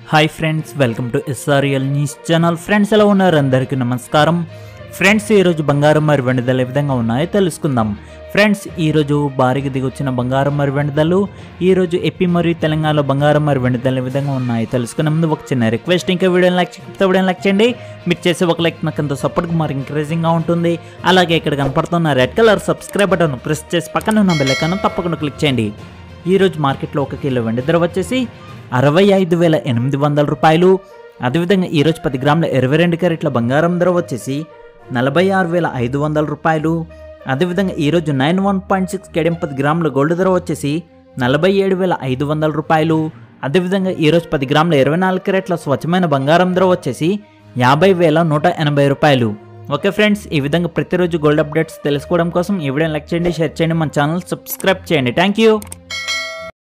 hi friends welcome to SRL news channel friends ఎలా ఉన్నారు అందరికీ నమస్కారం ఫ్రెండ్స్ ఈరోజు బంగారం మరి వెండిదలు ఏ విధంగా ఉన్నాయో తెలుసుకుందాం ఫ్రెండ్స్ ఈరోజు భారీగా దిగొచ్చిన బంగారం మరి వెండిదలు ఈరోజు ఏపీ మరియు తెలంగాణలో బంగారం మరి వెండిదలు ఏ విధంగా ఉన్నాయో తెలుసుకునే ముందు ఒక చిన్న రిక్వెస్ట్ ఇంకా వీడియోని లైక్ చేయకపోతే వీడియోని లైక్ చేయండి మీరు చేసే ఒక లైక్ నాకు ఎంతో సపోర్ట్గా మరి ఎంకరేజింగ్గా ఉంటుంది అలాగే ఇక్కడ కనపడుతున్న red colour subscribe button press చేసి పక్కన ఉన్న బెల్ ఐకాన్ తప్పకుండా క్లిక్ చేయండి ఈరోజు మార్కెట్లో ఒక కిలో వెండి ధర వచ్చేసి అరవై ఐదు వేల ఎనిమిది వందల రూపాయలు అదేవిధంగా ఈరోజు పది గ్రాముల ఇరవై రెండు క్యారెట్ల బంగారం ధర వచ్చేసి నలభై ఆరు వేల ఐదు వందల రూపాయలు అదేవిధంగా ఈరోజు nine one point six KDM పది గ్రాముల గోల్డ్ ధర వచ్చేసి నలభై ఏడు వేల ఐదు వందల రూపాయలు అదేవిధంగా ఈరోజు పది గ్రాముల ఇరవై నాలుగు క్యారెట్ల స్వచ్ఛమైన బంగారం ధర వచ్చేసి యాభై వేల నూట ఎనభై రూపాయలు ఓకే ఫ్రెండ్స్ ఈ విధంగా ప్రతిరోజు గోల్డ్ అప్డేట్స్ తెలుసుకోవడం కోసం ఈ వీడియో లైక్ చేయండి షేర్ చేయండి మన ఛానల్ సబ్స్క్రైబ్ చేయండి థ్యాంక్ యూ